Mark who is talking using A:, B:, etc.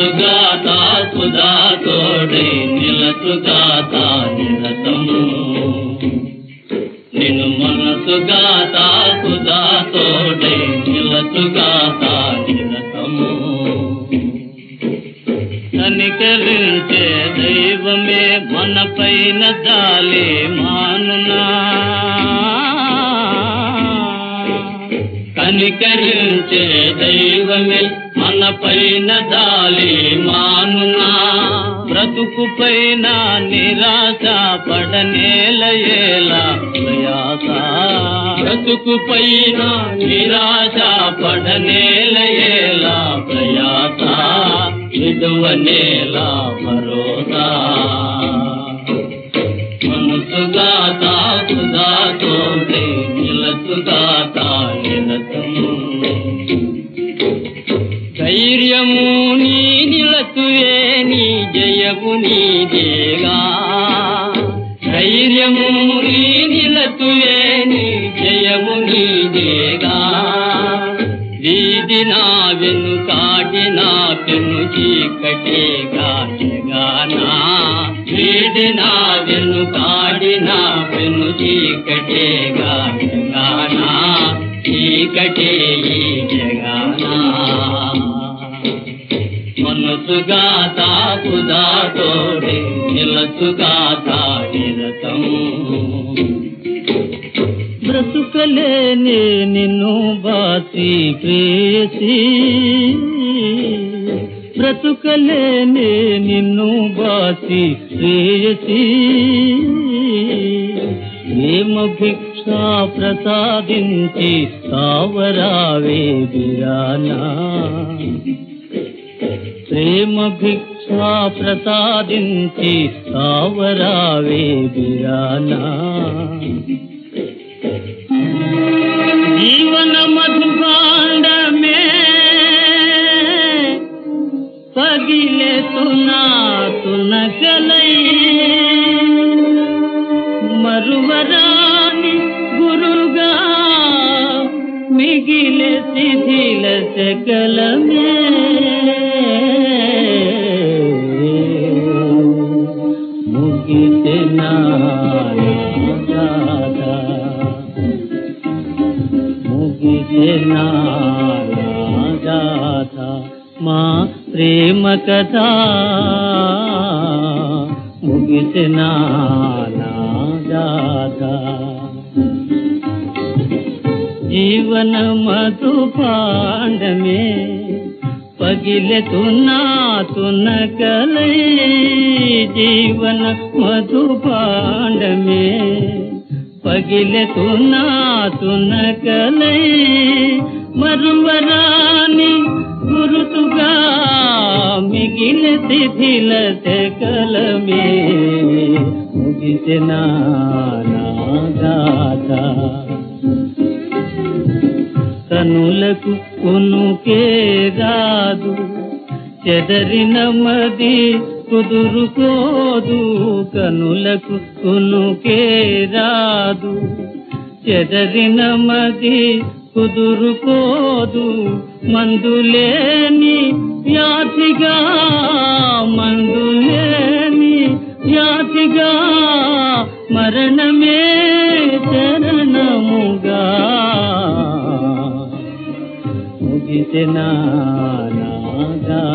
A: మనసుగాత సుధా తోడై నిలచుగాత నిరతము నిన్ను మనసుగాత సుధా తోడై నిలచుగాత నిరతము కనికరించే దైవమే మన పైన జాలి మానునా కనికరించే దైవమే మన పైన జాలి మానునా బ్రతుకు పైన నిరాశ పడనేలయేలా ప్రయాస బ్రతుకు పైన నిరాశ పడనేలయేలా ప్రయాస విడువనేలా భరోసా మనసుగా తాకుగా తోడే నిలసుగా తాగినతము ధైర్యము నీ నిలచువే నీ జయము నీదేగా ధైర్యము నీ నిలచువే నీ జయము నీదేగా వీధి నా వెనుకాటి నా పెను చీకటిగా జగానా వీడి నా వెనుకాడి నా పెను చీకటిగా జగానా చీకటే ఈ జగానా మనసుగా తాకుదా తోడే నిలసుగా తాగిరతం బ్రతుకలేనే నిన్ను బాసి ప్రేసి బ్రతుకలేనే నిన్ను బాసి ప్రేసి ప్రేమ భిక్ష ప్రసాదించి కావరావే బిరానా ప్రేమ భిక్ష ప్రసాదించి కావరావే బిరానా జీవన మధుభాండమే పగిలే తునా తునకలై మరువరాని గురుగా మిగిలే శిథిల సకలమే ముగితే నా రాధా ముగిసే నాగాథ మా ప్రేమ కథ ముగిసే నాగాథ జీవన మధు పాండమే పగిలే తున్నా తున కలై జీవన మధు పాండమే పగిలే తున్నా తున కలై మరువరాని గురుతుగా మిగిల శిథిల కలమే ముగిసిన నాగాథ కనులకు కొనుకే రాదు చెదరిన మది కుదురుకోదు కనులకు కొనుకే రాదు చెదరిన మది కుదురుకోదు మందులేని వ్యాధిగా మందులేని వ్యాధిగా మరణమే చరణముగా ముగిసిన నాగా